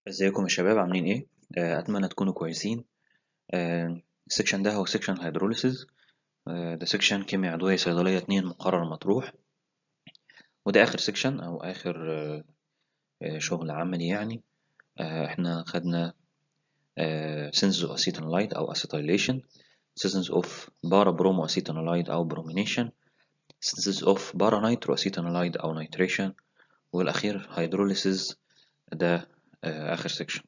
ازيكم يا شباب عاملين ايه آه، اتمنى تكونوا كويسين آه، السكشن ده هو سكشن هيدروليسيس ده سكشن كيمياء عضوية صيدلية اتنين مقرر مطروح وده اخر سكشن او اخر آه، آه، شغل عملي يعني آه، احنا خدنا سينسز اوف اسيتانولايد او اسيتايليشن سينسز اوف بارا برومو اسيتانولايد او برومينيشن سينسز اوف بارا نيترو اسيتانولايد او نيتريشن والاخير هيدروليسيس ده آه، اخر سكشن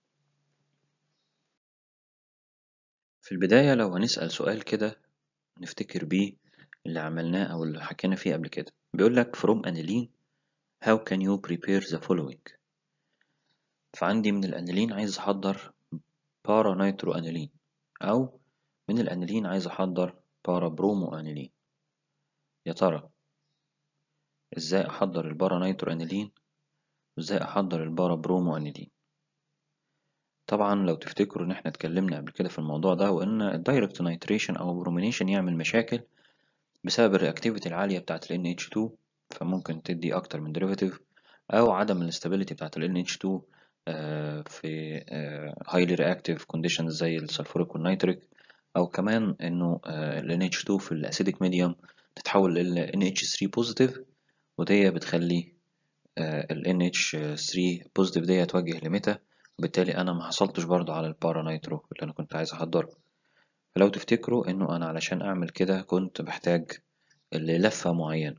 في البداية لو هنسأل سؤال كده نفتكر بيه اللي عملناه أو اللي حكينا فيه قبل كده بيقول لك from aniline how can you prepare the following فعندي من الأنيلين عايز أحضر بارا نيترو أنيلين أو من الأنيلين عايز أحضر بارا برومو أنيلين يا ترى إزاي أحضر البارا نيترو أنيلين وإزاي أحضر البارا برومو أنيلين طبعا لو تفتكروا إن إحنا اتكلمنا قبل كده في الموضوع ده وإن الدايركت نيتريشن أو برومينيشن يعمل مشاكل بسبب الرياكتيفيتي العالية بتاعة ال NH2 فممكن تدي أكتر من ديريفاتيف أو عدم الاستابيليتي بتاعة ال NH2 آه، في آه، highly reactive conditions زي السلفوريك والنيتريك أو كمان إنه آه، ال NH2 في الأسيديك ميديوم تتحول لل NH3 positive ودي بتخلي ال NH3 positive دي توجه لميتا وبالتالي أنا ما حصلتش برضو على البارا نيترو اللي أنا كنت عايز أحضره فلو تفتكروا إنه أنا علشان أعمل كده كنت بحتاج للفة معينة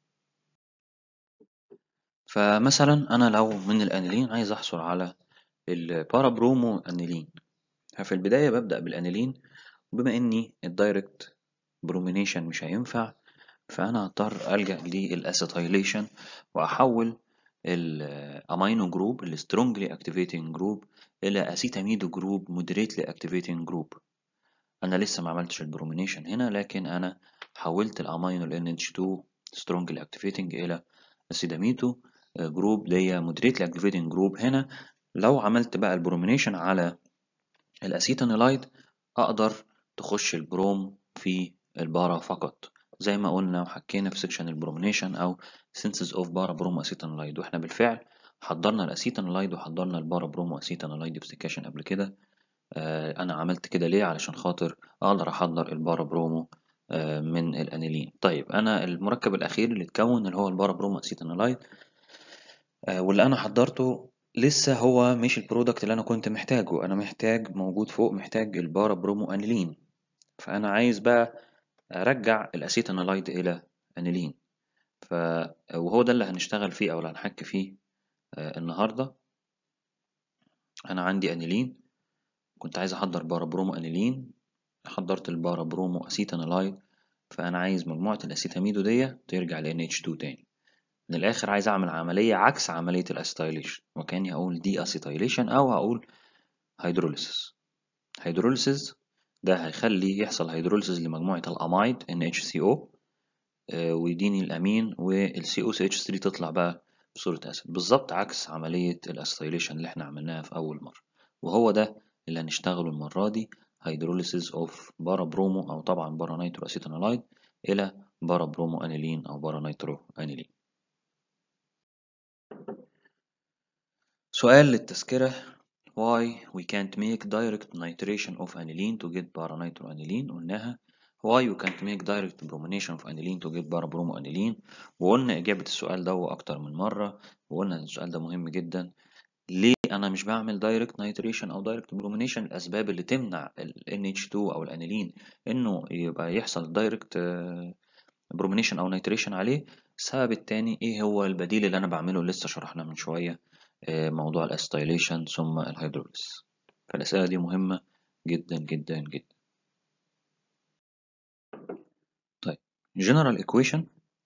فمثلا أنا لو من الأنيلين عايز أحصل على البارابرومو أنيلين ففي البداية ببدأ بالأنيلين وبما إني الدايركت برومينيشن مش هينفع فأنا هضطر ألجأ للأسيتايليشن وأحول الأمينو جروب السترونجلي أكتيفيتنج جروب إلى أسيتاميدو جروب مودريتلي أكتيفيتنج جروب أنا لسه ما عملتش البرومينيشن هنا لكن أنا حولت الأمينو ال NH2 strongly activating إلى أسيداميدو جروب دي مودريتلي اكتيفيتنج جروب هنا لو عملت بقى البرومينيشن على الاسيتانولايد اقدر تخش البروم في البارا فقط زي ما قلنا وحكينا في سيكشن البرومينيشن او سينسز اوف بارا برومو اسيتانولايد واحنا بالفعل حضرنا الاسيتانولايد وحضرنا البارا برومو اسيتانولايد في سيكشن قبل كده آه انا عملت كده ليه علشان خاطر اقدر احضر البارا برومو آه من الانيلين طيب انا المركب الاخير اللي اتكون اللي هو البارا برومو اسيتانولايد آه، واللي انا حضرته لسه هو مش البرودكت اللي انا كنت محتاجه انا محتاج موجود فوق محتاج البارا برومو انيلين فانا عايز بقى ارجع الاسيتانولايد الى انيلين ف وهو ده اللي هنشتغل فيه او اللي هنحكي فيه آه، النهارده انا عندي انيلين كنت عايز احضر بارا برومو انيلين حضرت البارا برومو اسيتانولايد فانا عايز مجموعه الاسيتاميدو دي ترجع ل NH2 تاني من الآخر عايز أعمل عملية عكس عملية الأسيتايليشن وكأني هقول دي أسيتايليشن أو هقول هيدروليسيس هيدروليسيس ده هيخلي يحصل هيدروليسيس لمجموعة الأمايد NHCO آه، ويديني الأمين وال COCH3 تطلع بقى بصورة أسيد بالظبط عكس عملية الأسيتايليشن اللي احنا عملناها في أول مرة وهو ده اللي هنشتغله المرة دي هيدروليسيس اوف بارا برومو أو طبعا بارا نيترو أسيتانولايد إلى بارا برومو أنيلين أو بارا نيترو أنيلين سؤال للتذكرة why we can't make direct nitration of aniline to get paranitroaniline قلناها why you can't make direct bromination of aniline to get parabromoaniline وقلنا إجابة السؤال ده أكتر من مرة وقلنا إن السؤال ده مهم جدا ليه أنا مش بعمل direct nitration أو direct bromination الأسباب اللي تمنع ال NH2 أو الأنيلين إنه يبقى يحصل direct آه، برومينيشن او نيتريشن عليه السبب التاني ايه هو البديل اللي انا بعمله اللي لسه شرحناه من شويه آه، موضوع الاستايليشن ثم الهيدروليس فالاسئله دي مهمه جدا جدا جدا طيب جنرال ايكويشن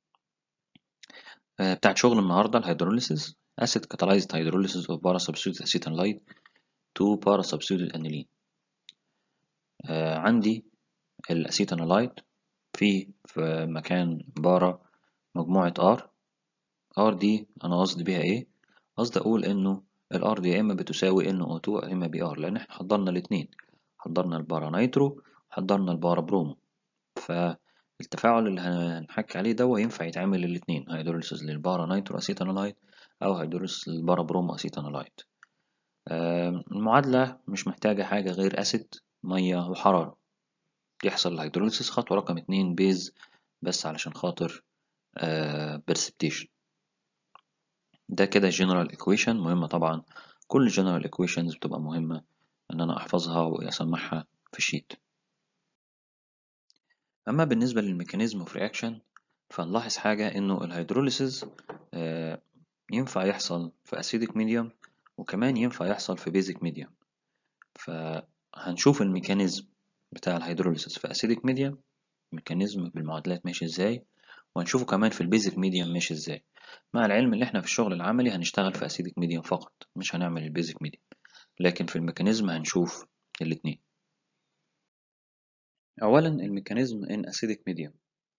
بتاعت شغل النهارده الهيدروليسيس acid catalyzed hydrolysis of parasubstituted acetanilide to parasubstituted aniline آه، عندي الاسيتانولايد في في مكان بارا مجموعة R R دي أنا قصدي بيها إيه؟ قصدي أقول إنه ال R دي يا إما بتساوي NO2 يا إما بي R لأن إحنا حضرنا الاتنين حضرنا البارا نيترو حضرنا البارا برومو فالتفاعل اللي هنحكي عليه ده ينفع يتعمل الاتنين هيدروليسيس للبارا نيترو أسيتانولايد أو هيدروليسيس للبارا برومو أسيتانولايد آه، المعادلة مش محتاجة حاجة غير أسيد مية وحرارة يحصل الهيدروليسيس خطوة رقم اتنين بيز بس علشان خاطر برسبتيشن ده كده general equation مهمة طبعا كل general equations بتبقى مهمة إن أنا أحفظها وأسمعها في الشيت أما بالنسبة للميكانيزم اوف رياكشن فنلاحظ حاجة إنه الهيدروليسيس آه، ينفع يحصل في أسيدك ميديوم وكمان ينفع يحصل في بيزك ميديوم فهنشوف الميكانيزم بتاع الهيدروليسيس في أسيدك ميديوم ميكانيزم بالمعادلات ماشي ازاي وهنشوفه كمان في البيزك ميديوم ماشي ازاي مع العلم اللي احنا في الشغل العملي هنشتغل في أسيدك ميديوم فقط مش هنعمل البيزك ميديوم لكن في الميكانيزم هنشوف الاتنين أولا الميكانيزم in acidic medium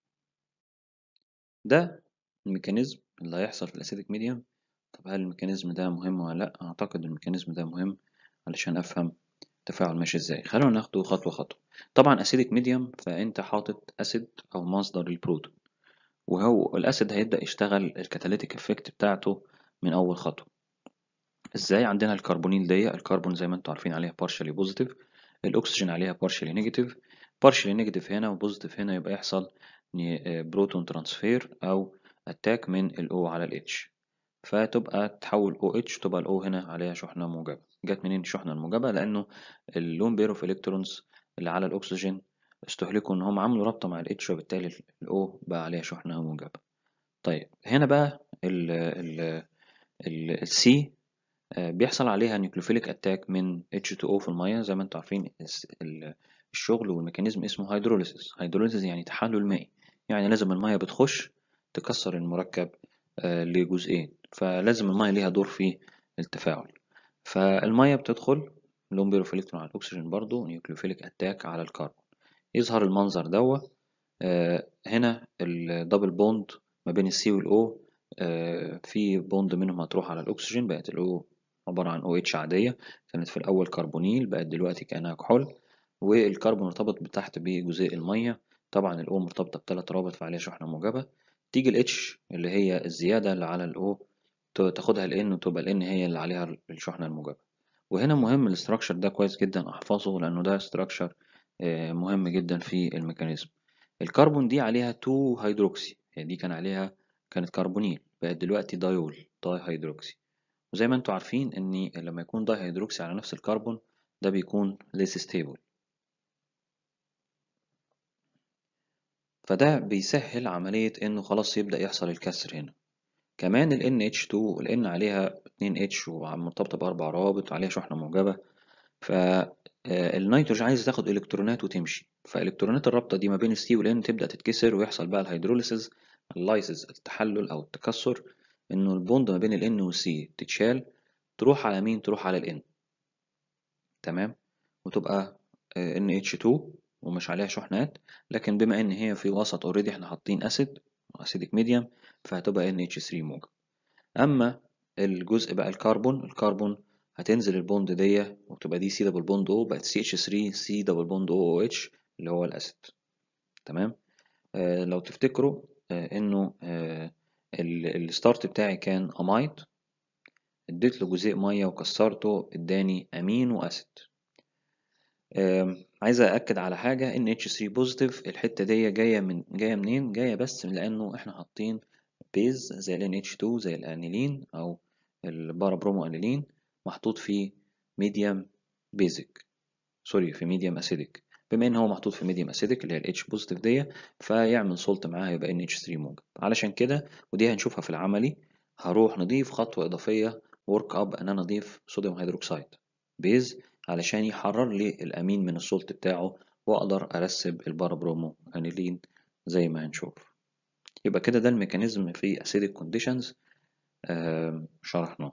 ده الميكانيزم اللي هيحصل في الأسيدك ميديوم طب هل الميكانيزم ده مهم ولا لأ؟ أعتقد الميكانيزم ده مهم علشان أفهم التفاعل ماشي ازاي خلونا ناخده خطوة خطوة طبعا أسيدك ميديوم فأنت حاطط أسيد أو مصدر البروتون وهو الأسيد هيبدأ يشتغل الكاتاليتيك افكت بتاعته من أول خطوة ازاي عندنا الكربونيل دي الكربون زي ما انتوا عارفين عليها partially positive الأكسجين عليها partially negative partially negative هنا وبوزيتيف هنا يبقى يحصل بروتون ترانسفير أو اتاك من ال O على ال H فتبقى تحول OH تبقى ال O هنا عليها شحنة موجبة جت منين الشحنة الموجبة لأنه اللون بير اوف الكترونز اللي على الأكسجين استهلكوا إن هم عملوا رابطة مع ال H وبالتالي ال O بقى عليها شحنة موجبة طيب هنا بقى ال ال ال C بيحصل عليها نيوكليوفيليك اتاك من H2O في المية زي ما انتوا عارفين الشغل والميكانيزم اسمه هيدروليسيس هيدروليسيس يعني تحلل مائي يعني لازم المية بتخش تكسر المركب لجزئين فلازم المية ليها دور في التفاعل فالمية بتدخل لون بيرو الكترون على الأكسجين برضو نيوكليوفيليك أتاك على الكربون يظهر المنظر دوا هنا الدبل بوند ما بين السي والأو في بوند منهم هتروح على الأكسجين بقت الأو عبارة عن OH عادية كانت في الأول كربونيل بقت دلوقتي كأنها كحول والكربون مرتبط تحت بجزيء المية طبعا الأو مرتبطة بثلاث روابط فعليها شحنة موجبة تيجي ال H اللي هي الزيادة اللي على ال O تاخدها ال N وتبقى ال N هي اللي عليها الشحنة الموجبة وهنا مهم الاستراكشر ده كويس جدا أحفظه لأنه ده استراكشر مهم جدا في الميكانيزم الكربون دي عليها 2 هيدروكسي يعني دي كان عليها كانت كربونيل بقت دلوقتي دايول داي هيدروكسي وزي ما انتوا عارفين ان لما يكون داي هيدروكسي على نفس الكربون ده بيكون less stable فده بيسهل عملية انه خلاص يبدأ يحصل الكسر هنا كمان ال NH2 ال N عليها 2H ومرتبطة بأربع روابط وعليها شحنة موجبة فالنيتروجين عايز تاخد إلكترونات وتمشي فإلكترونات الرابطة دي ما بين السي والN تبدأ تتكسر ويحصل بقى الهيدروليسيس اللايسيس التحلل أو التكسر إنه البوند ما بين ال N والسي تتشال تروح على مين تروح على ال N تمام وتبقى NH2 ومش عليها شحنات لكن بما ان هي في وسط اوريدي احنا حاطين اسيد اسيدك ميديوم فهتبقى NH3 موجب اما الجزء بقى الكربون الكربون هتنزل البوند دي وتبقى دي سي دبل بوند او بقت CH3 سي دبل بوند او اتش اللي هو الاسيد تمام آه لو تفتكروا آه انه آه الستارت بتاعي كان امايد اديت له جزيء ميه وكسرته اداني امين واسيد عايز أأكد على حاجة إن H3 بوزيتيف الحتة دي جاية من جاية منين؟ جاية بس لأنه إحنا حاطين بيز زي ال NH2 زي الأنيلين أو البارابرومو أنيلين محطوط في ميديم بيزك سوري في ميديم أسيدك بما إن هو محطوط في ميديم أسيدك اللي هي ال H بوزيتيف دي فيعمل سولت معاها يبقى NH3 موجب علشان كده ودي هنشوفها في العملي هروح نضيف خطوة إضافية ورك أب إن أنا أضيف صوديوم هيدروكسيد بيز علشان يحرر لي الأمين من السولت بتاعه وأقدر أرسب البارابرومو أنيلين زي ما هنشوف يبقى كده ده الميكانيزم في acidic conditions آه شرحناه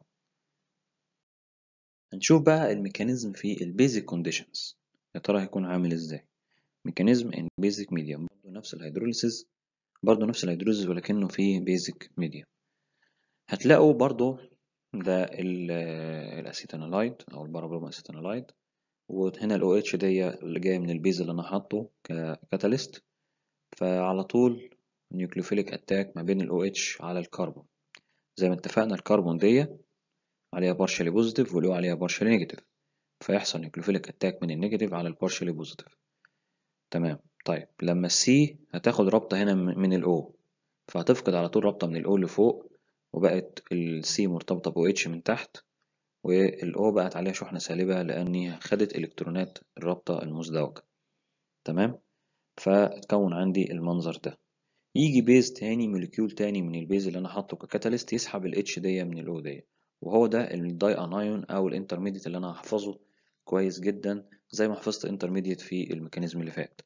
هنشوف بقى الميكانيزم في البيزك كونديشنز يا ترى هيكون عامل ازاي ميكانيزم ان بيزك ميديوم برضه نفس الهيدروليسيس برضه نفس الهيدروليسيس ولكنه في بيزك ميديوم هتلاقوا برضه ده الاسيتانولايد او البارابروم اسيتانولايد وهنا الاو اتش دي اللي جايه من البيز اللي انا حاطه ككاتاليست فعلى طول نيوكليوفيليك اتاك ما بين الاو اتش على الكربون زي ما اتفقنا الكربون دي عليها partially positive والO عليها partially negative فيحصل نيوكليوفيليك اتاك من النيجاتيف على البارشلي بوزيتيف تمام طيب لما السي هتاخد رابطة هنا من الاو فهتفقد على طول رابطة من الاو اللي فوق وبقت السي مرتبطة ب OH من تحت والاو بقت عليها شحنة سالبة لأني خدت إلكترونات الرابطة المزدوجة تمام فاتكون عندي المنظر ده يجي بيز تاني موليكيول تاني من البيز اللي انا حاطه ككاتاليست يسحب الاتش دي من الاو دي وهو ده الداي انايون او الانترميديت اللي انا هحفظه كويس جدا زي ما حفظت انترميديت في الميكانيزم اللي فات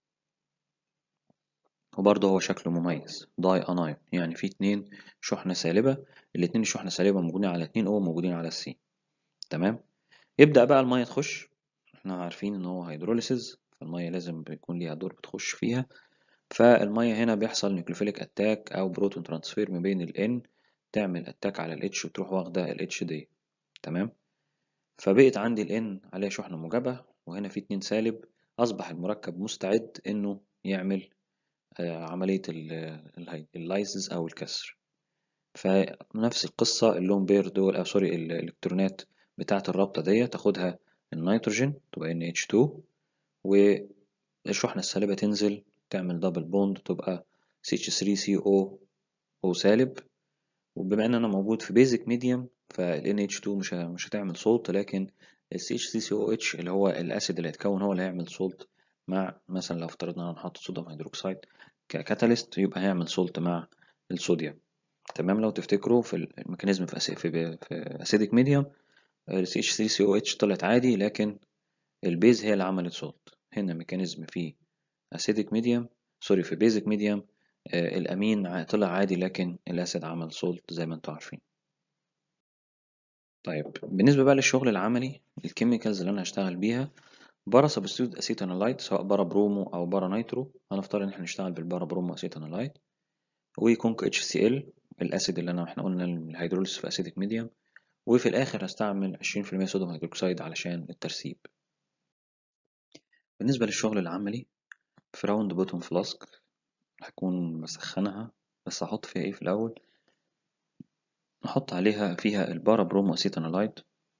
وبرضه هو شكله مميز داي انايون يعني في اتنين شحنة سالبة الاتنين الشحنة سالبة موجودين على اتنين او موجودين على السي تمام يبدأ بقى المية تخش احنا عارفين ان هو هيدروليسيز فالمية لازم بيكون ليها دور بتخش فيها فالمية هنا بيحصل نيوكليوفيليك اتاك او بروتون ترانسفير ما بين ال N تعمل اتاك على ال H وتروح واخدة ال H دي تمام فبقت عندي ال N عليها شحنة موجبة وهنا في اتنين سالب أصبح المركب مستعد إنه يعمل عملية اللايسز أو الكسر فنفس القصة اللون بير دول أو سوري الإلكترونات بتاعة الرابطة دي تاخدها النيتروجين تبقى NH2 والشحنة السالبة تنزل تعمل دبل بوند تبقى CH3CO O سالب وبما ان انا موجود في بيزك ميديوم فال NH2 مش مش هتعمل سولت لكن ال CH3COH اللي هو الاسيد اللي هيتكون هو اللي هيعمل سولت مع مثلا لو افترضنا هنحط صوديوم هيدروكسيد ككاتاليست يبقى هيعمل سولت مع الصوديوم تمام لو تفتكروا في الميكانيزم في أسي في, في اسيدك ميديوم ال CH3COH طلعت عادي لكن البيز هي اللي عملت سولت هنا ميكانيزم في اسيدك ميديوم سوري في بيزك ميديوم آه الامين طلع عادي لكن الاسيد عمل سولت زي ما انتم عارفين طيب بالنسبة بقى للشغل العملي الكيميكالز اللي انا هشتغل بيها بارا سبستيوت اسيتانولايت سواء بارا برومو او بارا نيترو هنفترض ان احنا نشتغل بالبارا برومو اسيتانولايت وكونك اتش سي ال الاسيد اللي انا احنا قلنا الهيدروليس في اسيدك ميديوم وفي الاخر هستعمل 20% صوديوم هيدروكسيد علشان الترسيب بالنسبة للشغل العملي في راوند بوتوم فلاسك هكون مسخنها بس هحط فيها ايه في الاول نحط عليها فيها البارا برومو اسيتانولايت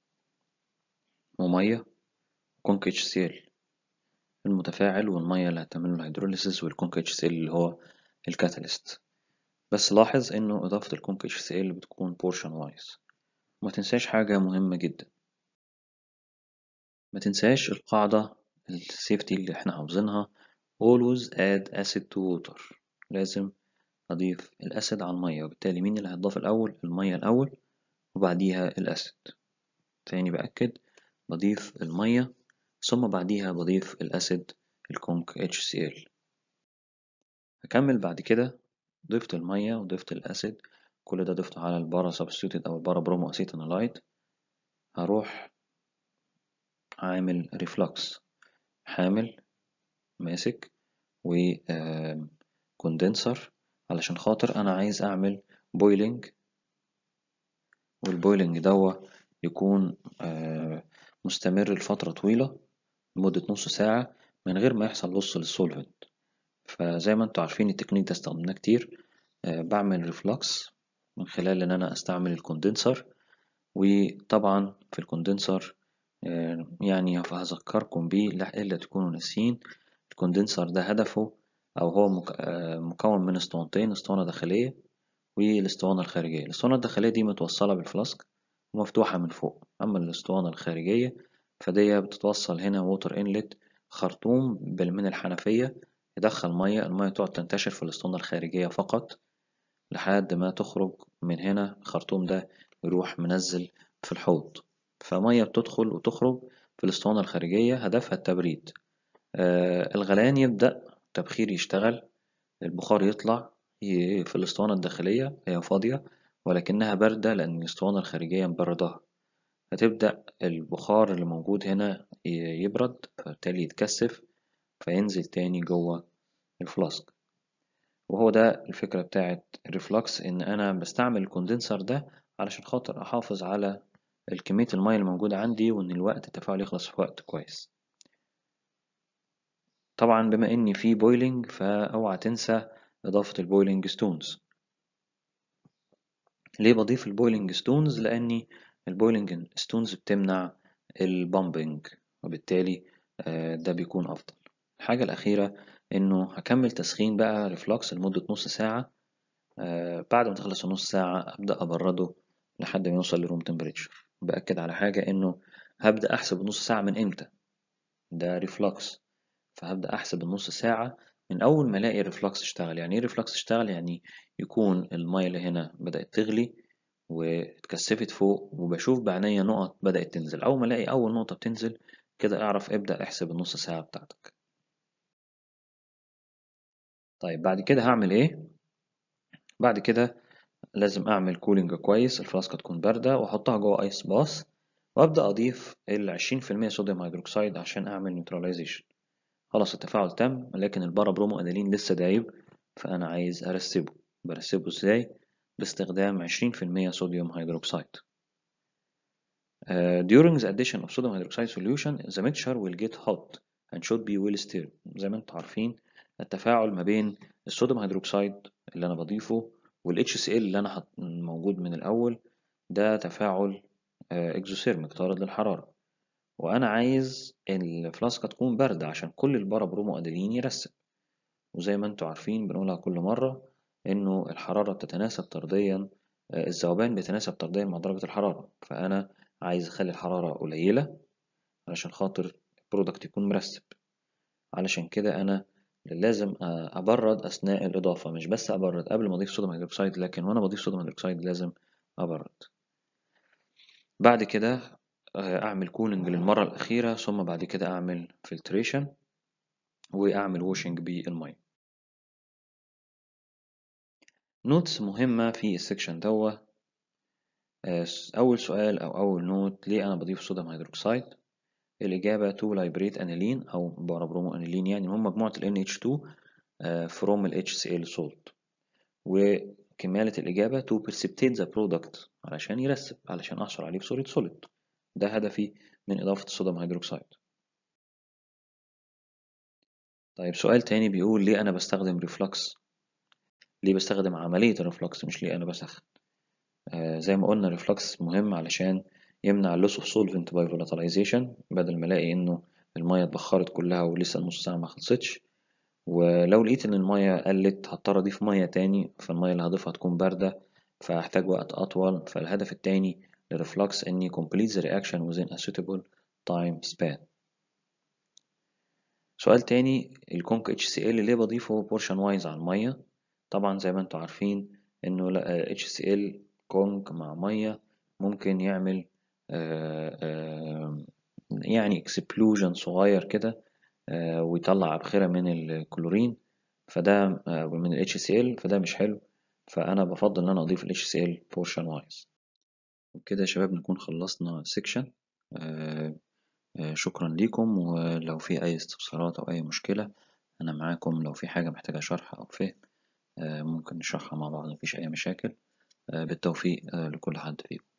ومية كونك اتش سي ال المتفاعل والمية اللي هتعمل له الهيدروليسيس والكونك اتش سي ال اللي هو الكاتاليست بس لاحظ انه اضافة الكونك اتش سي ال بتكون بورشن وايز وما تنساش حاجة مهمة جدا ما تنساش القاعدة السيفتي اللي احنا حافظينها always add acid to water لازم أضيف الأسيد على المية وبالتالي مين اللي هيتضاف الأول المية الأول وبعديها الأسيد تاني بأكد بضيف المية ثم بعديها بضيف الأسيد الكونك HCl هكمل بعد كده ضفت المية وضفت الأسيد كل ده ضفته على البارا سبستيوتد أو البارا برومو أسيتانولايت هروح عامل ريفلكس حامل ماسك وكوندنسر علشان خاطر أنا عايز أعمل بويلنج والبويلنج دوا يكون مستمر لفترة طويلة لمدة نص ساعة من غير ما يحصل لص للسولفنت فزي ما انتوا عارفين التكنيك ده استخدمناه كتير بعمل ريفلكس من خلال ان انا استعمل الكوندنسر وطبعا في الكوندنسر يعني هذكركم بيه إلا تكونوا ناسيين الكوندنسر ده هدفه أو هو مكون من اسطوانتين اسطوانة داخلية والاسطوانة الخارجية الاسطوانة الداخلية دي متوصلة بالفلاسك ومفتوحة من فوق أما الاسطوانة الخارجية فدي بتتوصل هنا ووتر انلت خرطوم من الحنفية يدخل مية المية تقعد تنتشر في الاسطوانة الخارجية فقط لحد ما تخرج من هنا الخرطوم ده يروح منزل في الحوض فمية بتدخل وتخرج في الاسطوانة الخارجية هدفها التبريد آه الغليان يبدأ التبخير يشتغل البخار يطلع في الاسطوانة الداخلية هي فاضية ولكنها باردة لأن الاسطوانة الخارجية مبردها هتبدأ البخار اللي موجود هنا يبرد فبالتالي يتكثف فينزل تاني جوه الفلاسك وهو ده الفكرة بتاعت الريفلكس إن أنا بستعمل الكوندنسر ده علشان خاطر أحافظ على الكمية المية الموجودة عندي وإن الوقت التفاعل يخلص في وقت كويس طبعا بما إن في بويلنج فأوعى تنسى إضافة البويلنج ستونز ليه بضيف البويلنج ستونز لأني البويلنج ستونز بتمنع البامبنج وبالتالي آه، ده بيكون أفضل الحاجة الأخيرة إنه هكمل تسخين بقى ريفلوكس لمدة نص ساعة آه، بعد ما تخلص النص ساعة أبدأ أبرده لحد ما يوصل لروم تمبريتشر بأكد على حاجة إنه هبدأ أحسب النص ساعة من إمتى ده ريفلوكس فهبدأ أحسب النص ساعة من أول ما ألاقي الريفلكس اشتغل يعني إيه ريفلكس اشتغل يعني يكون المية اللي هنا بدأت تغلي واتكثفت فوق وبشوف بعينيا نقط بدأت تنزل أول ما ألاقي أول نقطة بتنزل كده أعرف ابدأ احسب النص ساعة بتاعتك طيب بعد كده هعمل إيه؟ بعد كده لازم أعمل كولينج كويس الفلاسكة تكون باردة وأحطها جوه أيس باص وأبدأ أضيف العشرين في المية صوديوم هيدروكسيد عشان أعمل نيوتراليزيشن خلاص التفاعل تم لكن البارا برومو أنالين لسه دايب فأنا عايز أرسبه برسبه إزاي؟ باستخدام عشرين في المية صوديوم هيدروكسيد Uh, during the addition of sodium hydroxide solution, the mixture will get hot and should be well stirred. زي ما انتم عارفين التفاعل ما بين الصوديوم هيدروكسيد اللي انا بضيفه وال HCl اللي انا حط موجود من الاول ده تفاعل اكزوثيرميك طارد للحرارة وانا عايز الفلاسكة تكون باردة عشان كل البارا برومو اديلين يرسب وزي ما انتم عارفين بنقولها كل مرة انه الحرارة بتتناسب طرديا الذوبان بيتناسب طرديا مع درجة الحرارة فانا عايز اخلي الحرارة قليلة علشان خاطر البرودكت يكون مرسب علشان كده انا لازم ابرد اثناء الاضافة مش بس ابرد قبل ما اضيف صوديوم هيدروكسيد لكن وانا بضيف صوديوم هيدروكسيد لازم ابرد بعد كده اعمل كولينج للمرة الاخيرة ثم بعد كده اعمل فلتريشن واعمل واشنج بالمية نوتس مهمة في السكشن دوت أول سؤال أو أول نوت ليه أنا بضيف صوديوم هيدروكسيد الإجابة تو لايبريت أنيلين أو بارابرومو أنيلين يعني هم مجموعة ال NH2 from ال HCl salt وكمالة الإجابة to precipitate the product علشان يرسب علشان أحصل عليه بصورة solid ده هدفي من إضافة الصوديوم هيدروكسيد طيب سؤال تاني بيقول ليه أنا بستخدم ريفلكس ليه بستخدم عملية الريفلكس مش ليه أنا بسخن آه زي ما قلنا الريفلكس مهم علشان يمنع اللوس اوف سولفنت باي فولاتيلايزيشن بدل ما الاقي انه الميه اتبخرت كلها ولسه النص ساعه ما خلصتش ولو لقيت ان الميه قلت هضطر اضيف ميه تاني فالميه اللي هضيفها تكون بارده فهحتاج وقت اطول فالهدف التاني للريفلكس اني complete the reaction within a suitable time span سؤال تاني الكونك اتش سي ال ليه بضيفه بورشن وايز على الميه طبعا زي ما انتم عارفين انه اتش سي ال كونك مع ميه ممكن يعمل آآ آآ يعني اكسبلوجن صغير كده ويطلع أبخرة من الكلورين فده من ال HCl فده مش حلو فأنا بفضل إن أنا أضيف ال HCl portion wise وبكده يا شباب نكون خلصنا سيكشن شكرا ليكم ولو في أي استفسارات أو أي مشكلة أنا معاكم لو في حاجة محتاجة شرح أو فهم ممكن نشرحها مع بعض مفيش أي مشاكل بالتوفيق لكل حد فيكم